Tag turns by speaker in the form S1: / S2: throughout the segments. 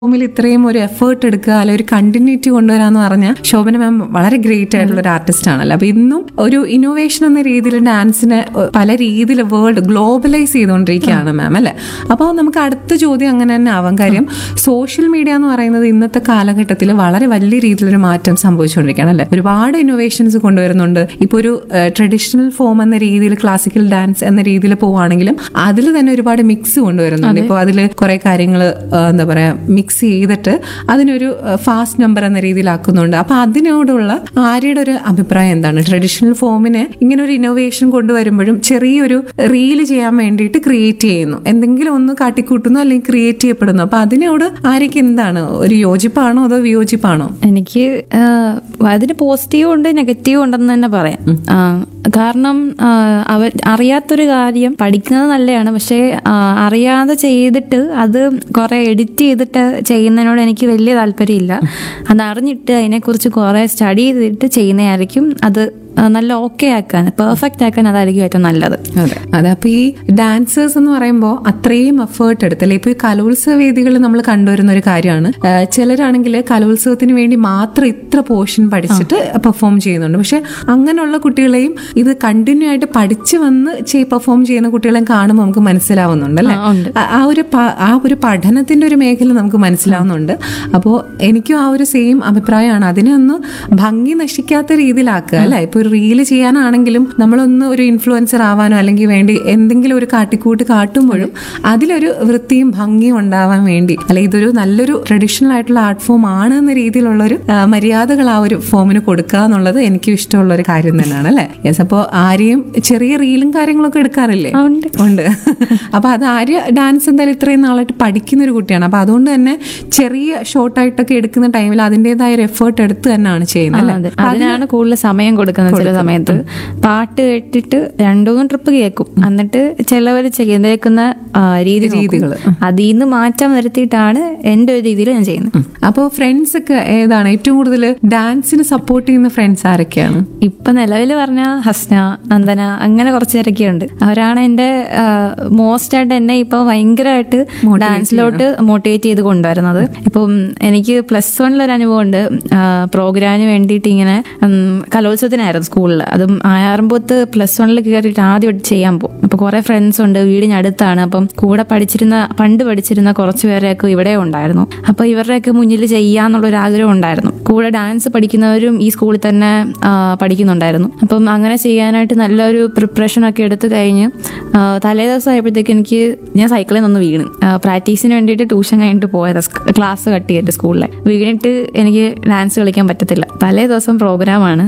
S1: റൂമിൽ ഇത്രയും ഒരു എഫേർട്ട് എടുക്കുക അല്ലെ ഒരു കണ്ടിന്യൂറ്റി കൊണ്ടുവരാന്ന് പറഞ്ഞാൽ ശോഭന മാം വളരെ ഗ്രേറ്റ് ആയിട്ടുള്ള ഒരു ആർട്ടിസ്റ്റ് ആണല്ലോ അപ്പൊ ഇന്നും ഒരു ഇന്നോവേഷൻ എന്ന രീതിയിൽ ഡാൻസിനെ പല രീതിയിൽ വേൾഡ് ഗ്ലോബലൈസ് ചെയ്തുകൊണ്ടിരിക്കുകയാണ് മാം അല്ലെ അപ്പോൾ നമുക്ക് അടുത്ത ചോദ്യം അങ്ങനെ തന്നെ ആവാം കാര്യം സോഷ്യൽ മീഡിയ എന്ന് പറയുന്നത് ഇന്നത്തെ കാലഘട്ടത്തിൽ വളരെ വലിയ രീതിയിലൊരു മാറ്റം സംഭവിച്ചുകൊണ്ടിരിക്കുകയാണ് അല്ലെ ഒരുപാട് ഇന്നോവേഷൻസ് കൊണ്ടുവരുന്നുണ്ട് ഇപ്പൊ ഒരു ട്രഡീഷണൽ ഫോം എന്ന രീതിയിൽ ക്ലാസിക്കൽ ഡാൻസ് എന്ന രീതിയിൽ പോവുകയാണെങ്കിലും അതിൽ തന്നെ ഒരുപാട് മിക്സ് കൊണ്ടുവരുന്നുണ്ട് ഇപ്പോൾ അതിൽ കുറെ കാര്യങ്ങൾ എന്താ പറയാ മിക്സ് ചെയ്തിട്ട് അതിനൊരു ഫാസ്റ്റ് നമ്പർ എന്ന രീതിയിലാക്കുന്നുണ്ട് അപ്പൊ അതിനോടുള്ള ആര്യയുടെ ഒരു അഭിപ്രായം എന്താണ് ട്രഡീഷണൽ ഫോമിന് ഇങ്ങനെ ഒരു ഇന്നോവേഷൻ കൊണ്ടുവരുമ്പോഴും ചെറിയൊരു റീല് ചെയ്യാൻ വേണ്ടിയിട്ട് ക്രിയേറ്റ് ചെയ്യുന്നു എന്തെങ്കിലും ഒന്ന് കാട്ടിക്കൂട്ടുന്നു അല്ലെങ്കിൽ ക്രിയേറ്റ് ചെയ്യപ്പെടുന്നു അപ്പൊ അതിനോട് ആര്യക്ക് എന്താണ് ഒരു യോജിപ്പാണോ അതോ വിയോജിപ്പാണോ
S2: എനിക്ക് ആ, അതിന് പോസിറ്റീവ് ഉണ്ട് നെഗറ്റീവ് ഉണ്ടെന്ന് തന്നെ പറയാം ആ, കാരണം ആ, അവ അറിയാത്തൊരു കാര്യം പഠിക്കുന്നത് നല്ലതാണ് പക്ഷേ ആ, അറിയാതെ ചെയ്തിട്ട് അത് കുറെ എഡിറ്റ് ചെയ്തിട്ട് ചെയ്യുന്നതിനോട് എനിക്ക് വലിയ താല്പര്യമില്ല അത് അറിഞ്ഞിട്ട് അതിനെക്കുറിച്ച് കുറെ സ്റ്റഡി ചെയ്തിട്ട് ചെയ്യുന്നതായിരിക്കും അത് ആ, നല്ല ഓക്കെ ആക്കാൻ പെർഫെക്റ്റ് ആക്കാൻ അതായിരിക്കും ഏറ്റവും നല്ലത്
S1: അതെ അതെ അപ്പൊ ഈ ഡാൻസേഴ്സ് എന്ന് പറയുമ്പോൾ അത്രയും എഫേർട്ട് എടുത്തല്ലേ ഇപ്പൊ ഈ കലോത്സവ വേദികൾ നമ്മൾ കണ്ടുവരുന്ന ഒരു കാര്യമാണ് ആ, ചിലരാണെങ്കിൽ കലോത്സവത്തിന് വേണ്ടി മാത്രം ഇത്ര പോർഷൻ പഠിച്ചിട്ട് പെർഫോം ചെയ്യുന്നുണ്ട് പക്ഷെ അങ്ങനെയുള്ള കുട്ടികളെയും ഇത് കണ്ടിന്യൂ ആയിട്ട് പഠിച്ചു വന്ന് പെർഫോം ചെയ്യുന്ന കുട്ടികളെയും കാണുമ്പോൾ നമുക്ക് മനസ്സിലാവുന്നുണ്ട് അല്ലേ
S2: ആ, ഉണ്ട്.
S1: ആ- ആ ഒരു പ- ആ ഒരു പഠനത്തിന്റെ ഒരു മേഖല നമുക്ക് മനസ്സിലാവുന്നുണ്ട് അപ്പോൾ എനിക്കും ആ ഒരു സെയിം അഭിപ്രായമാണ് അതിനെ ഒന്ന് ഭംഗി നശിക്കാത്ത രീതിയിലാക്കുക അല്ലെ ഇപ്പൊ ഒരു റീല് ചെയ്യാനാണെങ്കിലും നമ്മളൊന്ന് ഒരു ഇൻഫ്ലുവൻസർ ആവാനോ അല്ലെങ്കിൽ വേണ്ടി എന്തെങ്കിലും ഒരു കാട്ടിക്കൂട്ട് കാട്ടുമ്പോഴും അതിലൊരു വൃത്തിയും ഭംഗിയും ഉണ്ടാവാൻ വേണ്ടി അല്ലെ ഇതൊരു നല്ലൊരു ട്രഡീഷണൽ ആയിട്ടുള്ള ആർട്ട് ഫോം ആണ് എന്ന രീതിയിലുള്ള ഒരു ആ, മര്യാദകൾ ആ ഒരു ഫോമിന് കൊടുക്കുക എന്നുള്ളത് എനിക്കും ഇഷ്ടമുള്ള ഒരു കാര്യം തന്നെയാണ് അല്ലെ യെസ് അപ്പോൾ ആരെയും ചെറിയ റീലും കാര്യങ്ങളൊക്കെ എടുക്കാറില്ലേ
S2: ആ, ഉണ്ട്.
S1: ഉണ്ട് അപ്പൊ അത് ആര്യ ഡാൻസ് എന്തായാലും ഇത്രയും നാളായിട്ട് പഠിക്കുന്ന ഒരു കുട്ടിയാണ് അപ്പൊ അതുകൊണ്ട് തന്നെ ചെറിയ ഷോർട്ടായിട്ടൊക്കെ എടുക്കുന്ന ടൈമിൽ അതിൻ്റെതായ ഒരു എഫേർട്ട് എടുത്ത് തന്നെയാണ് ചെയ്യുന്നത്
S2: ആ,
S1: അല്ലേ
S2: അതെ അതിനാണ് കൂടുതൽ സമയം കൊടുക്കുന്നത് ചില സമയത്ത് പാട്ട് കേട്ടിട്ട് രണ്ടു മൂന്ന് ട്രിപ്പ് കേൾക്കും എന്നിട്ട് ചിലവർ ചെയ്തേക്കുന്ന ആ, രീതി
S1: രീതികള്.
S2: അതിൽ നിന്ന് മാറ്റം വരുത്തിയിട്ടാണ് എന്റെ ഒരു രീതിയിൽ ഞാൻ ചെയ്യുന്നത്
S1: അപ്പോൾ ഫ്രണ്ട്സ് ഒക്കെ ഏതാണ് ഏറ്റവും കൂടുതൽ ഡാൻസിന് സപ്പോർട്ട് ചെയ്യുന്ന ഫ്രണ്ട്സ് ആരൊക്കെയാണ്
S2: ഇപ്പൊ നിലവിൽ പറഞ്ഞ ഹസ്ന നന്ദന അങ്ങനെ കുറച്ച് പേരൊക്കെ ഉണ്ട് അവരാണ് എന്റെ മോസ്റ്റ് ആയിട്ട് എന്നെ ഇപ്പൊ ഭയങ്കരമായിട്ട് ഡാൻസിലോട്ട് മോട്ടിവേറ്റ് ചെയ്ത് കൊണ്ടുവരുന്നത് ഇപ്പം എനിക്ക് പ്ലസ് വണ്ണിലൊരു അനുഭവം ഉണ്ട് പ്രോഗ്രാമിന് വേണ്ടിയിട്ട് ഇങ്ങനെ ഉം, കലോത്സവത്തിനായിരുന്നു സ്കൂളിൽ അതും ആയാറുമ്പോത്ത് പ്ലസ് വണ്ണിൽ കയറിയിട്ട് ആദ്യമായിട്ട് ചെയ്യാൻ പോകും അപ്പൊ കുറെ ഫ്രണ്ട്സ് ഉണ്ട് വീടിന് അടുത്താണ് അപ്പം കൂടെ പഠിച്ചിരുന്ന പണ്ട് പഠിച്ചിരുന്ന കുറച്ച് പേരെയൊക്കെ ഇവിടെ ഉണ്ടായിരുന്നു അപ്പൊ ഇവരുടെയൊക്കെ മുന്നിൽ ചെയ്യാന്നുള്ളൊരു ആഗ്രഹം ഉണ്ടായിരുന്നു കൂടെ ഡാൻസ് പഠിക്കുന്നവരും ഈ സ്കൂളിൽ തന്നെ ആ, പഠിക്കുന്നുണ്ടായിരുന്നു അപ്പം അങ്ങനെ ചെയ്യാനായിട്ട് നല്ലൊരു പ്രിപ്പറേഷൻ ഒക്കെ എടുത്തു കഴിഞ്ഞ് ആ, തലേ ദിവസം ആയപ്പോഴത്തേക്ക് എനിക്ക് ഞാൻ സൈക്കിളിൽ നിന്ന് വീണ് പ്രാക്ടീസിന് വേണ്ടിയിട്ട് ട്യൂഷൻ കഴിഞ്ഞിട്ട് പോയത് ക്ലാസ് കട്ട് ചെയ്തിട്ട് സ്കൂളിലെ വീണിട്ട് എനിക്ക് ഡാൻസ് കളിക്കാൻ പറ്റത്തില്ല തലേ ദിവസം പ്രോഗ്രാമാണ്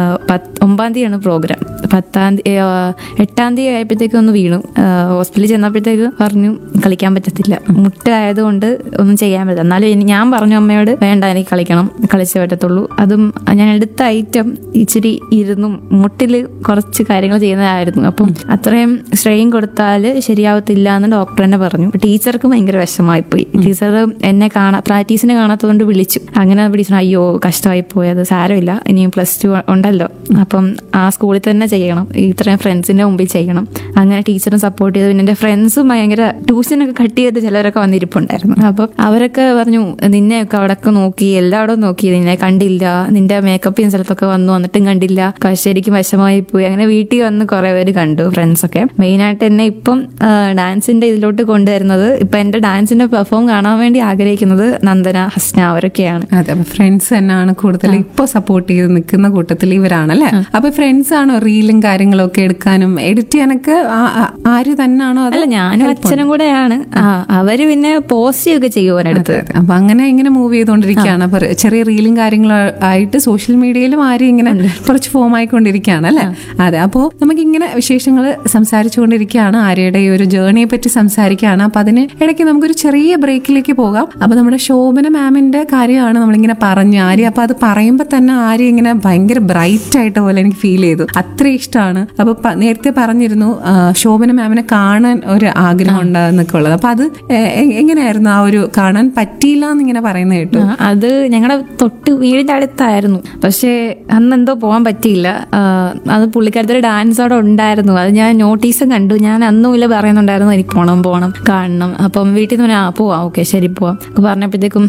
S2: ഒമ്പതാം തീയതിയാണ് പ്രോഗ്രാം പത്താം തീയതി എട്ടാം തീയതി ആയപ്പോഴത്തേക്ക് ഒന്ന് വീണു ഹോസ്പിറ്റലിൽ ചെന്നപ്പോഴത്തേക്ക് പറഞ്ഞു കളിക്കാൻ പറ്റത്തില്ല മുട്ട ആയതുകൊണ്ട് ഒന്നും ചെയ്യാൻ പറ്റില്ല എന്നാലും ഇനി ഞാൻ പറഞ്ഞു അമ്മയോട് വേണ്ട എനിക്ക് കളിക്കണം കളിച്ചേ പറ്റത്തുള്ളൂ അതും ഞാൻ എടുത്ത ഐറ്റം ഇച്ചിരി ഇരുന്നും മുട്ടിൽ കുറച്ച് കാര്യങ്ങൾ ചെയ്യുന്നതായിരുന്നു അപ്പം അത്രയും സ്ട്രെയിൻ കൊടുത്താൽ ശരിയാവത്തില്ല എന്ന് ഡോക്ടർ തന്നെ പറഞ്ഞു ടീച്ചർക്ക് ഭയങ്കര വിഷമായി പോയി ടീച്ചർ എന്നെ കാണാ പ്രാക്ടീസിന് കാണാത്തതുകൊണ്ട് വിളിച്ചു അങ്ങനെ വിളിച്ചു അയ്യോ കഷ്ടമായി പോയത് സാരമില്ല ഇനിയും പ്ലസ് ടു ഉണ്ടല്ലോ അപ്പം ആ സ്കൂളിൽ തന്നെ ചെയ്യണം ഇത്രയും ഫ്രണ്ട്സിന്റെ മുമ്പിൽ ചെയ്യണം അങ്ങനെ ടീച്ചറും സപ്പോർട്ട് ചെയ്തു പിന്നെ എന്റെ ഫ്രണ്ട്സും ഭയങ്കര ട്യൂഷനൊക്കെ കട്ട് ചെയ്ത് ചിലരൊക്കെ വന്നിരിപ്പുണ്ടായിരുന്നു അപ്പം അവരൊക്കെ പറഞ്ഞു നിന്നെയൊക്കെ അവിടെയൊക്കെ നോക്കി എല്ലായിടവും നോക്കി നിന്നെ കണ്ടില്ല നിന്റെ മേക്കപ്പ് ചെയ്യുന്ന സ്ഥലത്തൊക്കെ വന്നു വന്നിട്ടും കണ്ടില്ല ക- ശരിക്കും വിഷമായി പോയി അങ്ങനെ വീട്ടിൽ വന്ന് കുറെ പേര് കണ്ടു ഫ്രണ്ട്സ് ഒക്കെ മെയിൻ ആയിട്ട് എന്നെ ഇപ്പം ആ, ഡാൻസിന്റെ ഇതിലോട്ട് കൊണ്ടുവരുന്നത് ഇപ്പൊ എന്റെ ഡാൻസിന്റെ പെർഫോം കാണാൻ വേണ്ടി ആഗ്രഹിക്കുന്നത് നന്ദന ഹസ്ന അവരൊക്കെയാണ്
S1: അതെ അപ്പൊ ഫ്രണ്ട്സ് തന്നെയാണ് കൂടുതൽ ഇപ്പൊ സപ്പോർട്ട് ചെയ്ത് നിൽക്കുന്ന കൂട്ടത്തിൽ ഇവരാണല്ലേ അപ്പൊ ഫ്രണ്ട്സ് ആണോ റീലും കാര്യങ്ങളും ഒക്കെ എടുക്കാനും എഡിറ്റ് ചെയ്യാനൊക്കെ ആ- ആ- ആര് തന്നെയാണോ അത്
S2: അല്ല ഞാനും അച്ഛനും കൂടെയാണ് ആ, അവര് പിന്നെ പോസ്റ്റ് ഒക്കെ ചെയ്യുവാനടുത്ത്
S1: അപ്പൊ അങ്ങനെ ഇങ്ങനെ മൂവ് ചെയ്തുകൊണ്ടിരിക്കുകയാണ് അപ്പൊ ചെറിയ റീലും കാര്യങ്ങളും ആയിട്ട് സോഷ്യൽ മീഡിയയിലും ആരും ഇങ്ങനെ കുറച്ച് ഫോം ആയിക്കൊണ്ടിരിക്കുകയാണ് അല്ലെ അതെ അപ്പോ നമുക്ക് ഇങ്ങനെ വിശേഷങ്ങൾ സംസാരിച്ചുകൊണ്ടിരിക്കുകയാണ് ആര്യയുടെ ഈ ഒരു ജേർണിയെ പറ്റി സംസാരിക്കുകയാണ് അപ്പൊ അതിന് ഇടയ്ക്ക് നമുക്കൊരു ചെറിയ ബ്രേക്കിലേക്ക് പോകാം അപ്പൊ നമ്മുടെ ശോഭന മാമിന്റെ കാര്യമാണ് നമ്മളിങ്ങനെ പറഞ്ഞു ആര്യ അപ്പൊ അത് പറയുമ്പോൾ തന്നെ ആര്യ ഇങ്ങനെ ഭയങ്കര ബ്രൈറ്റ് ആയിട്ട് പോലെ എനിക്ക് ഫീൽ ചെയ്തു അത്ര ഇഷ്ടമാണ് അപ്പൊ പ- നേരത്തെ പറഞ്ഞിരുന്നു ആ, ശോഭന മാമിനെ കാണാൻ ഒരു ആഗ്രഹം ഉണ്ടാകുന്നൊക്കെ ഉള്ളത് അപ്പൊ അത് എ- എ- എങ്ങനെയായിരുന്നു ആ ഒരു കാണാൻ പറ്റിയില്ല എന്നിങ്ങനെ പറയുന്നത് കേട്ടു
S2: ആ, അത് ഞങ്ങളുടെ തൊട്ട് വീടിന്റെ അടുത്തായിരുന്നു പക്ഷേ അന്ന് എന്തോ പോകാൻ പറ്റിയില്ല ആ, അത് പുള്ളിക്കാരത്തിന്റെ ഡാൻസ് അവിടെ ഉണ്ടായിരുന്നു അത് ഞാൻ നോട്ടീസും കണ്ടു ഞാൻ അന്നും ഇല്ല പറയുന്നുണ്ടായിരുന്നു എനിക്ക് പോണം പോണം കാണണം അപ്പം വീട്ടിൽ നിന്ന് പറഞ്ഞു, ആ പോവാം ഓക്കെ ശരി പോവാം ഒക്കെ പറഞ്ഞപ്പോഴത്തേക്കും